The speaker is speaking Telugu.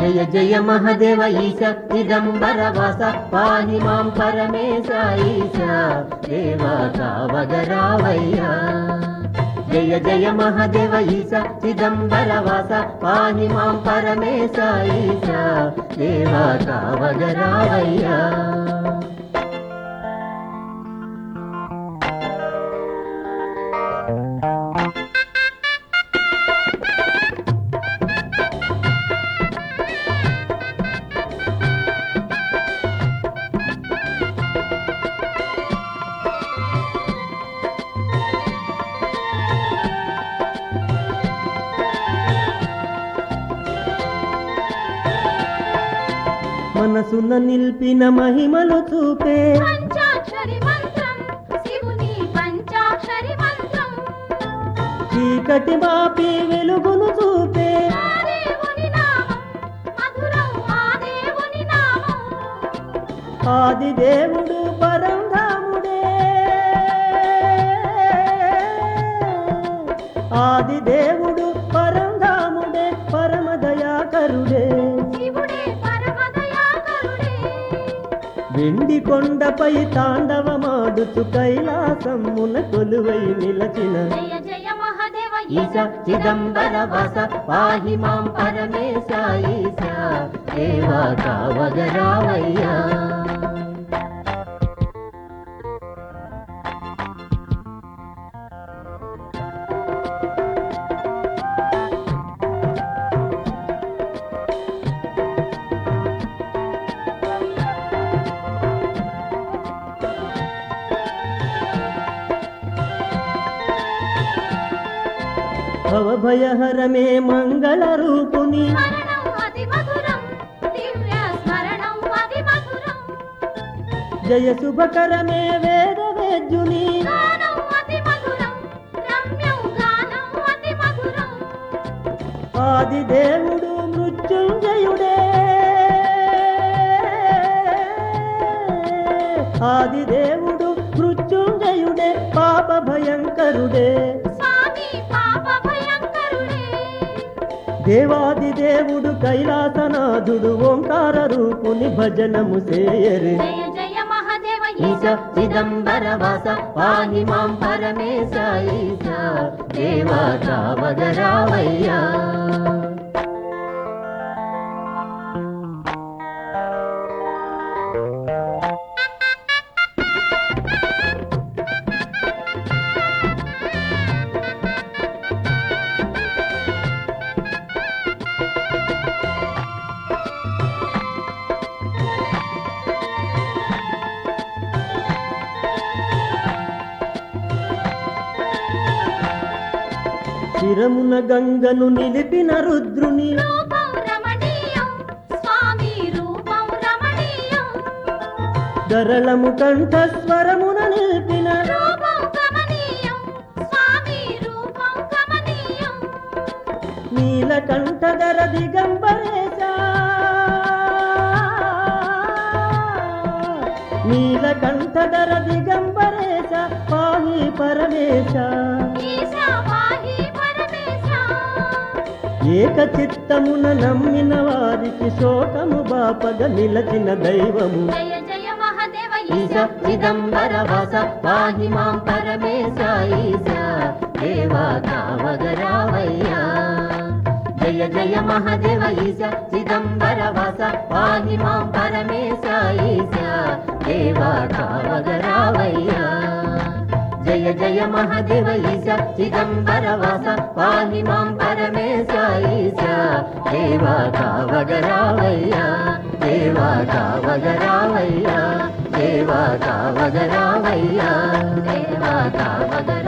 జయ జయ మహదేవ ఈశ చిదంబర వాస పాహి మాం పరమేశ ఈశ దేవా కావగరావయ్యా జయ జయ మహదేవ ఈశ చిదంబర వాస పాహి మాం పరమేశ ఈశ దేవా కావగరావయ్యా మనసున నిల్పిన మహిమలు చూపే పంచాక్షరి మంత్రం శివుని పంచాక్షరి మంత్రం చీకటి మాపి వెలుగును చూపే ఆ దేవుని నామం మధురం ఆ దేవుని నామం ఆది దేవుడు పరంధాముడే ఆది దేవుడు పరంధాముడే పరమ దయాకరుడే శివుడే పరమదయాకరుడే వెండి కొండపై తాండవమాడుచు కైలాసమున కొలువై నిలచిన జయ జయ మహాదేవ ఈశ చిదంబర వాస పాహి మాం పరమేశ ఈశ దేవా కావగరావయ్యా భవభయహరమే మంగళ రూపుని స్మరణం అతి మధురం దివ్య స్మరణం అతి మధురం జయ శుభకరమే వేద వేద్యుని గానం అతి మధురం రమ్యం గానం అతి మధురం ఆది దేవుడు మృత్యుంజయుడే ఆది దేవుడు మృత్యుంజయుడే పాప భయంకరుడే స్వామి పాప భయంకరుడే దేవాది దేవుడు కైలాసనాథుడు ఓంకార రూపుని భజనము చేయరే జయ జయ మహాదేవ ఈశ చిదంబర వాస పాహి మాం పరమేశ ఈశ దేవా కావగరావయ్యా శిరమున గంగను నిలిపిన రుద్రుని రూపం రమణీయం స్వామి రూపం రమణీయం గరళము కంఠస్వరమున నిలిపిన రూపం కమనీయం స్వామి రూపం కమనీయం నీలకంఠధర దిగంబరేశ నీలకంఠధర దిగంబరేశ పాహి పరమేశ ఈశా పాహి పరమేశ ఏక చిత్తమున నమ్మిన వారికి శోకము బాపగ నిలచిన దైవము జయ జయ మహాదేవ ఈశ చిదంబర వాస పాహి మాం పరమేశ ఈశ దేవా కావగరావయ్యా జయ జయ మహాదేవ ఈశ చిదంబర వాస పాహి మాం పరమేశ ఈశ దేవా కావగరావయ్యా జయ జయ మహాదేవ ఈశ చిదంబర వాస పాహి మాం పరమేశ ఈశ దేవా కావగరావయ్యా దేవా కావగరావయ్యా దేవా కావగరావయ్యా దేవా కావగరా